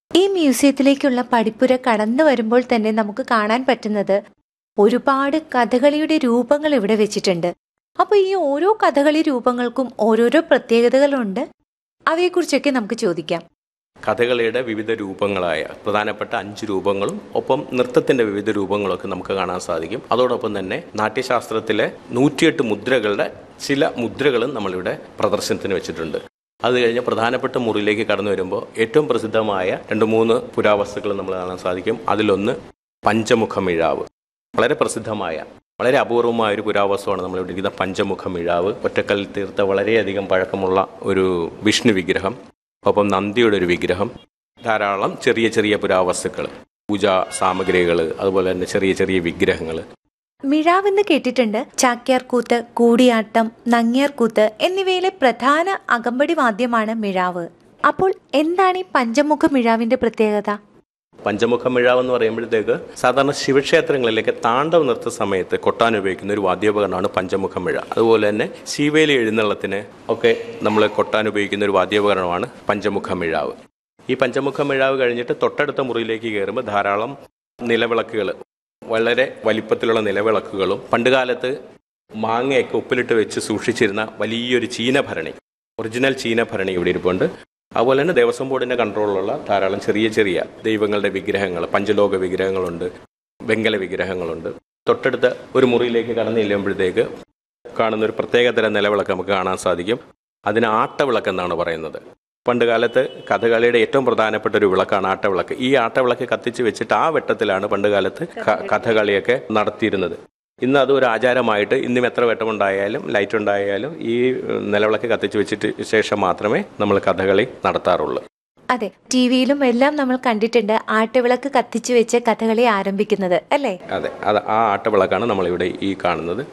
ഈ മ്യൂസിയത്തിലേക്കുള്ള പടിപ്പുര കടന്നു വരുമ്പോൾ തന്നെ നമുക്ക് കാണാൻ പറ്റുന്നത് ഒരുപാട് കഥകളിയുടെ രൂപങ്ങൾ ഇവിടെ വെച്ചിട്ടുണ്ട് അപ്പൊ ഈ ഓരോ കഥകളി രൂപങ്ങൾക്കും ഓരോരോ പ്രത്യേകതകളുണ്ട് അവയെക്കുറിച്ചൊക്കെ നമുക്ക് ചോദിക്കാം കഥകളിയുടെ വിവിധ രൂപങ്ങളായ പ്രധാനപ്പെട്ട അഞ്ച് രൂപങ്ങളും ഒപ്പം നൃത്തത്തിന്റെ വിവിധ രൂപങ്ങളൊക്കെ നമുക്ക് കാണാൻ സാധിക്കും അതോടൊപ്പം തന്നെ നാട്യശാസ്ത്രത്തിലെ നൂറ്റിയെട്ട് മുദ്രകളുടെ ചില മുദ്രകളും നമ്മളിവിടെ പ്രദർശനത്തിന് വെച്ചിട്ടുണ്ട് അത് കഴിഞ്ഞ് പ്രധാനപ്പെട്ട മുറിയിലേക്ക് കടന്നു വരുമ്പോൾ ഏറ്റവും പ്രസിദ്ധമായ രണ്ട് മൂന്ന് പുരാവസ്തുക്കൾ നമ്മൾ കാണാൻ സാധിക്കും അതിലൊന്ന് പഞ്ചമുഖമിഴാവ് വളരെ പ്രസിദ്ധമായ വളരെ അപൂർവമായ ഒരു പുരാവസ്തുവാണ് നമ്മൾ ഇവിടെ ഇരിക്കുന്ന പഞ്ചമുഖമിഴാവ് ഒറ്റക്കല്ലിൽ തീർത്ത വളരെയധികം പഴക്കമുള്ള ഒരു വിഷ്ണു വിഗ്രഹം ഒപ്പം നന്ദിയുടെ ഒരു വിഗ്രഹം ധാരാളം ചെറിയ ചെറിയ പുരാവസ്തുക്കൾ പൂജാ സാമഗ്രികൾ അതുപോലെ തന്നെ ചെറിയ ചെറിയ വിഗ്രഹങ്ങൾ മിഴാവെന്ന് കേട്ടിട്ടുണ്ട് ചാക്യാർകൂത്ത് കൂടിയാട്ടം നങ്ങ്യാർകൂത്ത് എന്നിവയിലെ പ്രധാന അകമ്പടി വാദ്യമാണ് മിഴാവ് അപ്പോൾ എന്താണ് ഈ പഞ്ചമുഖ മിഴാവിന്റെ പ്രത്യേകത പഞ്ചമുഖ മിഴാവ് എന്ന് പറയുമ്പോഴത്തേക്ക് സാധാരണ ശിവക്ഷേത്രങ്ങളിലേക്ക് താണ്ഡവ നൃത്ത സമയത്ത് കൊട്ടാൻ ഉപയോഗിക്കുന്ന ഒരു വാദ്യോപകരണമാണ് പഞ്ചമുഖ മിഴ അതുപോലെ തന്നെ ശിവേലി എഴുന്നള്ളത്തിന് ഒക്കെ നമ്മൾ കൊട്ടാൻ ഉപയോഗിക്കുന്ന ഒരു വാദ്യോപകരണമാണ് പഞ്ചമുഖ മിഴാവ് ഈ പഞ്ചമുഖ മിഴാവ് കഴിഞ്ഞിട്ട് തൊട്ടടുത്ത മുറിയിലേക്ക് കയറുമ്പോൾ ധാരാളം നിലവിളക്കുകൾ വളരെ വലിപ്പത്തിലുള്ള നിലവിളക്കുകളും പണ്ടുകാലത്ത് മാങ്ങയൊക്കെ ഉപ്പിലിട്ട് വെച്ച് സൂക്ഷിച്ചിരുന്ന വലിയൊരു ചീനഭരണി ഒറിജിനൽ ചീനഭരണി ഇവിടെ ഇരിപ്പുണ്ട് അതുപോലെ തന്നെ ദേവസ്വം ബോർഡിന്റെ കൺട്രോളിലുള്ള ധാരാളം ചെറിയ ചെറിയ ദൈവങ്ങളുടെ വിഗ്രഹങ്ങൾ പഞ്ചലോക വിഗ്രഹങ്ങളുണ്ട് വെങ്കല വിഗ്രഹങ്ങളുണ്ട് തൊട്ടടുത്ത ഒരു മുറിയിലേക്ക് കടന്നു ചെല്ലുമ്പോഴത്തേക്ക് കാണുന്ന ഒരു പ്രത്യേകതരം നിലവിളക്ക് നമുക്ക് കാണാൻ സാധിക്കും അതിന് ആട്ടവിളക്ക് എന്നാണ് പറയുന്നത് പണ്ട് കാലത്ത് കഥകളിയുടെ ഏറ്റവും പ്രധാനപ്പെട്ട ഒരു വിളക്കാണ് ആട്ടവിളക്ക് ഈ ആട്ടവിളക്ക് കത്തിച്ച് വെച്ചിട്ട് ആ വെട്ടത്തിലാണ് പണ്ട് കാലത്ത് ക- കഥകളിയൊക്കെ നടത്തിയിരുന്നത് ഇന്ന് അത് ഒരു ആചാരമായിട്ട് ഇന്നും എത്ര വെട്ടമുണ്ടായാലും ലൈറ്റ് ഉണ്ടായാലും ഈ ഏഹ്, നിലവിളക്ക് കത്തിച്ച് വെച്ചിട്ട് ശേഷം മാത്രമേ നമ്മൾ കഥകളി നടത്താറുള്ളൂ അതെ ടി വിയിലും എല്ലാം നമ്മൾ കണ്ടിട്ടുണ്ട് ആട്ടുവിളക്ക് കത്തിച്ചു വെച്ച് കഥകളി ആരംഭിക്കുന്നത് അല്ലേ അതെ അത് ആ ആട്ടവിളക്കാണ് നമ്മളിവിടെ ഈ കാണുന്നത്